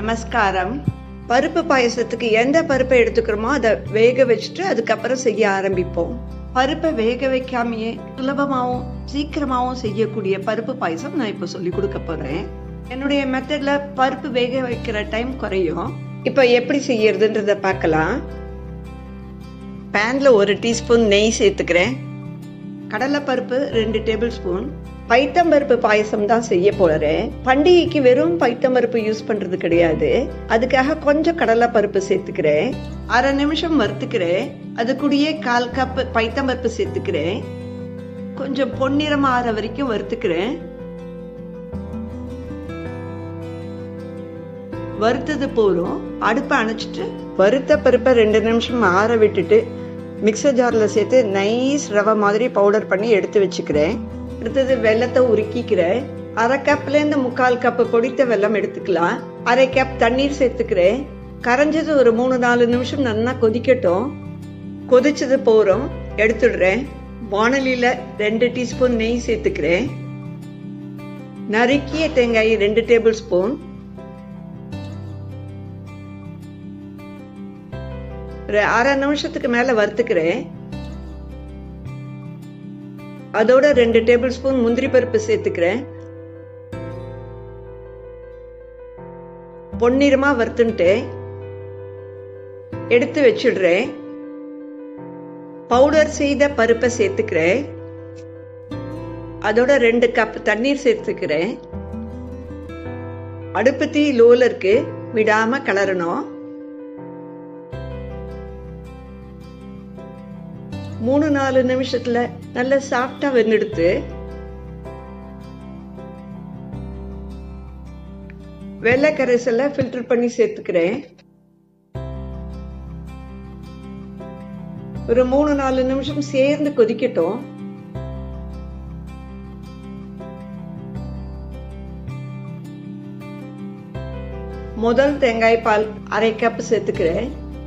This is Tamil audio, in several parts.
நமஸ்காரம் பருப்பு பாயசத்துக்கு எந்த பருப்பை எடுத்துக்கிறோமோ அதை வேக வச்சுட்டு அதுக்கப்புறம் செய்ய ஆரம்பிப்போம் பருப்பை வேக வைக்காமயே சுலபமாவும் சீக்கிரமாவும் செய்யக்கூடிய பருப்பு பாயசம் நான் இப்போ சொல்லி கொடுக்க போறேன் என்னுடைய மெத்தட்ல பருப்பு வேக வைக்கிற டைம் குறையும் இப்போ எப்படி செய்யறதுன்றத பார்க்கலாம் பேன்ல ஒரு டீஸ்பூன் நெய் சேர்த்துக்கிறேன் கடலைப்பருப்பு ரெண்டு டேபிள் ஸ்பூன் பைத்தம்பருப்பு பாயசம் தான் செய்ய போறேன் பண்டிகைக்கு வெறும் பைத்தம்பருப்பு யூஸ் பண்றது கிடையாது அதுக்காக கொஞ்சம் கடலைப்பருப்பு சேர்த்துக்கிறேன் அரை நிமிஷம் வறுத்துக்கிறேன் அது கூடயே கால் கப் பைத்தம்பருப்பு சேர்த்துக்கிறேன் கொஞ்சம் பொன்னிறம் ஆற வரைக்கும் வறுத்துக்கிறேன் வறுத்தது போதும் அடுப்பை அணைச்சிட்டு வறுத்த பருப்பை ரெண்டு நிமிஷம் ஆற விட்டுட்டு மிக்சர் ஜாரில் சேர்த்து நைஸ் ரவை மாதிரி பவுடர் பண்ணி எடுத்து வச்சுக்கிறேன் அடுத்தது வெள்ளத்தை உருக்கிக்கிறேன் அரை கப்லேருந்து முக்கால் கப்பு பொடித்த வெல்லம் எடுத்துக்கலாம் அரை கப் தண்ணீர் சேர்த்துக்கிறேன் கரைஞ்சது ஒரு மூணு நாலு நிமிஷம் நல்லா கொதிக்கட்டும் கொதிச்சது போகிறோம் எடுத்துடுறேன் வானலியில் ரெண்டு டீஸ்பூன் நெய் சேர்த்துக்கிறேன் நறுக்கிய தேங்காய் ரெண்டு டேபிள் ஸ்பூன் ஒரு அரை நிமிஷத்துக்கு மேல வறுத்துக்கிறேன் அதோட ரெண்டு டேபிள் ஸ்பூன் முந்திரி பருப்பு சேர்த்துக்கிறேன் பொன்னிறமா வறுத்துன்ட்டு எடுத்து வச்சிடுறேன் பவுடர் செய்த பருப்பை சேர்த்துக்கிறேன் அதோட ரெண்டு கப் தண்ணீர் சேர்த்துக்கிறேன் அடுப்பு தீ லோல இருக்கு விடாம கலரணும் மூணு நாலு நிமிஷத்துல நல்ல சாஃப்டா வெந்தெடுத்து வெள்ளை கரைசல ஃபில்டர் பண்ணி சேர்த்துக்கிறேன் ஒரு மூணு நாலு நிமிஷம் சேர்ந்து கொதிக்கட்டும் முதல் தேங்காய் பால் அரை கப் சேர்த்துக்கிறேன்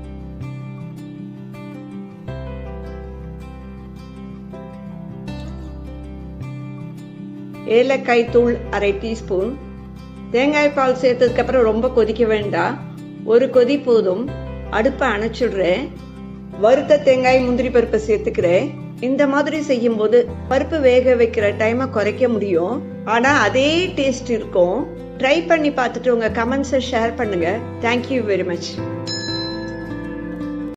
ஏலக்காய் தூள் அரை டீஸ்பூன் தேங்காய் பால் சேர்த்ததுக்கு அப்புறம் ரொம்ப கொதிக்க வேண்டாம் ஒரு கொதி போதும் அடுப்பை அணைச்சிடுறேன் வறுத்த தேங்காய் முந்திரி பருப்பை சேர்த்துக்கிறேன் இந்த மாதிரி செய்யும் போது பருப்பு வேக வைக்கிற டைமை குறைக்க முடியும் ஆனா அதே டேஸ்ட் இருக்கும் ட்ரை பண்ணி பார்த்துட்டு உங்க கமெண்ட்ஸை ஷேர் பண்ணுங்க தேங்க்யூ வெரி மச்